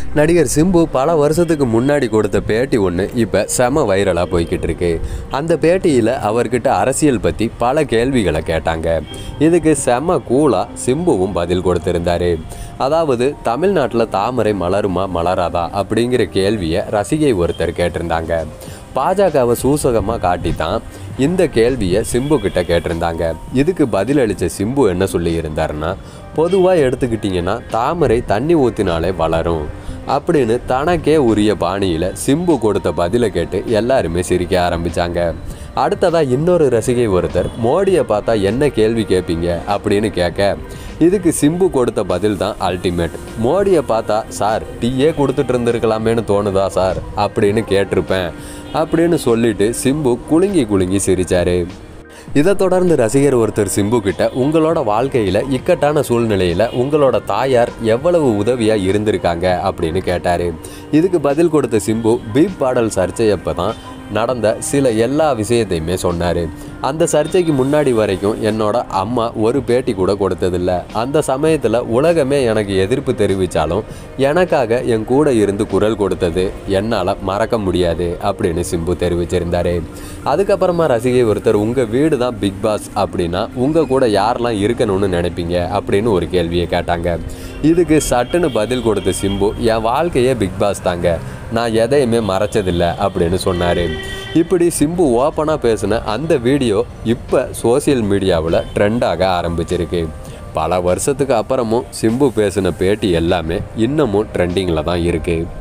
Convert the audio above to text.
நடிகர் சிம்பு பல வருஷத்துக்கு முன்னாடி கொடுத்த பேட்டி ஒன்று இப்போ செம வைரலாக போய்கிட்டு இருக்கு அந்த பேட்டியில் அவர்கிட்ட அரசியல் பற்றி பல கேள்விகளை கேட்டாங்க இதுக்கு செம கூலாக சிம்புவும் பதில் கொடுத்திருந்தாரு அதாவது தமிழ்நாட்டில் தாமரை மலருமா மலராதா அப்படிங்கிற கேள்வியை ரசிகை ஒருத்தர் கேட்டிருந்தாங்க பாஜகவை சூசகமாக காட்டி தான் இந்த கேள்வியை சிம்பு கிட்ட கேட்டிருந்தாங்க இதுக்கு பதிலளித்த சிம்பு என்ன சொல்லியிருந்தாருன்னா பொதுவாக எடுத்துக்கிட்டிங்கன்னா தாமரை தண்ணி ஊற்றினாலே வளரும் அப்படின்னு தனக்கே உரிய பாணியில் சிம்பு கொடுத்த பதிலை கேட்டு எல்லாருமே சிரிக்க ஆரம்பித்தாங்க அடுத்ததாக இன்னொரு ரசிகை ஒருத்தர் மோடியை பார்த்தா என்ன கேள்வி கேட்பீங்க அப்படின்னு கேட்க இதுக்கு சிம்பு கொடுத்த பதில் தான் அல்டிமேட் மோடியை பார்த்தா சார் டீயே கொடுத்துட்டு இருந்திருக்கலாமேன்னு தோணுதா சார் அப்படின்னு கேட்டிருப்பேன் அப்படின்னு சொல்லிட்டு சிம்பு குலுங்கி குலுங்கி சிரிச்சாரு இதை தொடர்ந்து ரசிகர் ஒருத்தர் சிம்பு கிட்ட உங்களோட வாழ்க்கையில் இக்கட்டான சூழ்நிலையில் உங்களோட தாயார் எவ்வளவு உதவியாக இருந்திருக்காங்க அப்படின்னு கேட்டார் இதுக்கு பதில் கொடுத்த சிம்பு பீப் பாடல் சர்ச்சையப்போ தான் நடந்த சில எல்லா விஷயத்தையுமே சொன்னார் அந்த சர்ச்சைக்கு முன்னாடி வரைக்கும் என்னோட அம்மா ஒரு பேட்டி கூட கொடுத்ததில்ல அந்த சமயத்தில் உலகமே எனக்கு எதிர்ப்பு தெரிவித்தாலும் எனக்காக என் கூட இருந்து குரல் கொடுத்தது என்னால் மறக்க முடியாது அப்படின்னு சிம்பு தெரிவிச்சிருந்தாரு அதுக்கப்புறமா ரசிகை ஒருத்தர் உங்கள் வீடு தான் பிக் பாஸ் அப்படின்னா உங்கள் கூட யாரெல்லாம் இருக்கணும்னு நினைப்பீங்க அப்படின்னு ஒரு கேள்வியை கேட்டாங்க இதுக்கு சட்டுன்னு பதில் கொடுத்த சிம்பு என் வாழ்க்கையே பிக் பாஸ் தாங்க நான் எதையுமே மறைச்சதில்லை அப்படின்னு சொன்னார் இப்படி சிம்பு ஓப்பனாக பேசின அந்த வீடியோ இப்போ சோசியல் மீடியாவில் ட்ரெண்டாக ஆரம்பிச்சிருக்கு பல வருஷத்துக்கு அப்புறமும் சிம்பு பேசின பேட்டி எல்லாமே இன்னமும் ட்ரெண்டிங்கில் தான் இருக்குது